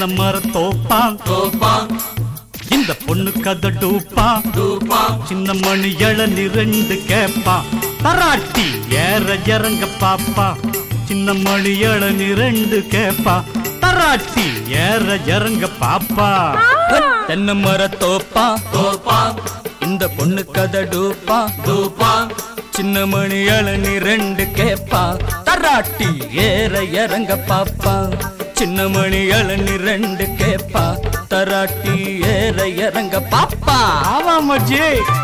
தென்னை மர தோப்பான் தோப்பான் இந்த பொண்ணு கதை டூப்பான் தூப்பான் சின்ன மணி இளநி ரெண்டு கேப்பான் தராட்டி ஏற இறங்க பாப்பா சின்ன மணி இளநி ரெண்டு கேப்பா தராட்டி ஏற இறங்க பாப்பா தென்னை மர தோப்பா தோப்பான் இந்த பொண்ணு கதை டூப்பா தூப்பான் சின்ன மணி இளநி ரெண்டு கேப்பா தராட்டி ஏற இறங்க பாப்பா சின்ன மணி இளநி ரெண்டு கேப்பா தராட்டி ஏற இறங்க பாப்பா ஆமா மஜி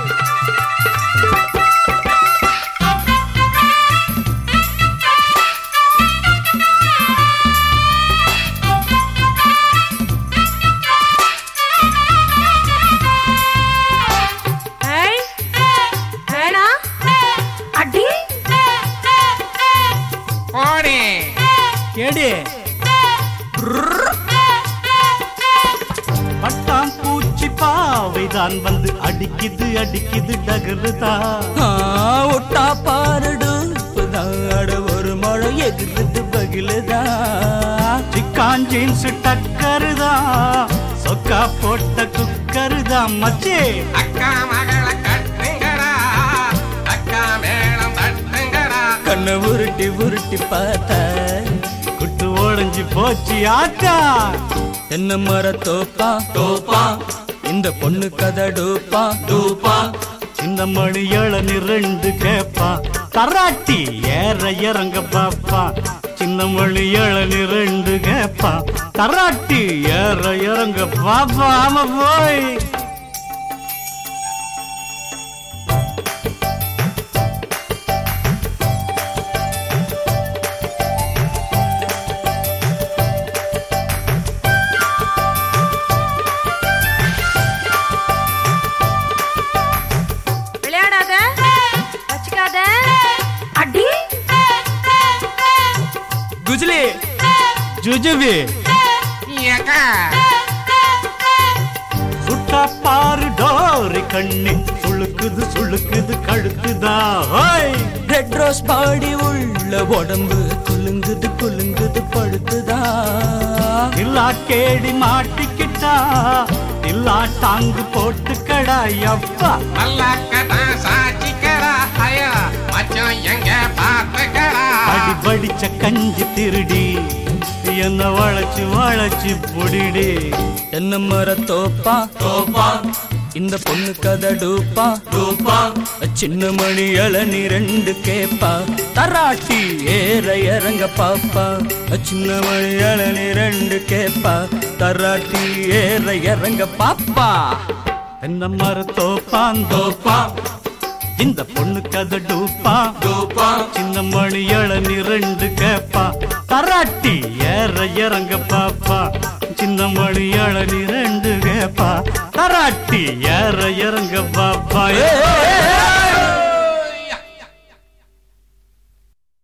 ஏய் வேணா அடி ஓடி கேடி பட்டாம் பூச்சி பாவைதான் வந்து அடிக்குது அடிக்குது டகருதா ஒட்டா பாருடு புதாட ஒரு மழை எகிருது பகிலுதா சிக்கான் ஜீன்ஸ் டக்கருதா சொக்கா போட்ட குக்கருதா மச்சே அக்கா மகளை கட்டுங்கடா அக்கா மேளம் தட்டுங்கடா கண்ணை உருட்டி உருட்டி பார்த்த குட்டு ஓடஞ்சு போச்சு ஆட்டா தென்னை மர தோப்பா தோப்பான் இந்த பொண்ணு கதை டூப்பா தூப்பான் இந்த மணி இளநி ரெண்டு கேப்பா தராட்டி ஏற இறங்க பாப்பா சின்ன மணி இளநி ரெண்டு கேப்பா தராட்டி ஏற இறங்க பாப்பா ஆமா போய் விளையாடாத வச்சுக்காத அடி குஜ்லி ஜுஜுபி ஏக்கா சுட்டா பாரு டோரி கண்ணி சுளுக்குது சுளுக்குது கழுக்குதா ஹோய் ரெட் ரோஸ் பாடி உள்ள உடம்பு குலுங்குது குலுங்குது படுத்துதா இல்லா கேடி மாட்டிக்கிட்டா இல்லா டாங்கு போட்டுக்கடா அப்பா மல்லாக்கடா சாட்சிக்கடா ஐயா மச்சான் எங்க பார்த்துக்கடா அடி படிச்ச கஞ்சி திருடி என்ன வளைச்சு வளைச்சு பொடிடி என்ன மர தோப்பா தோப்பான் இந்த பொண்ணு கதை டூப்பா தூப்பான் சின்ன மணி இளநி ரெண்டு கேப்பா தராட்டி ஏற இறங்க பாப்பா சின்ன மணி இளநி ரெண்டு கேப்பா தராட்டி ஏற இறங்க பாப்பா என்ன மர தோப்பான் தோப்பான் இந்த பொண்ணு கதை டூப்பா தூப்பான் சின்ன மணி இளநி ரெண்டு கேப்பா தராட்டி ஏற இறங்க பாப்பா சின்ன மணி இளநி ரெண்டு கேப்பா தராட்டி ஏற இறங்க பாப்பா ஏ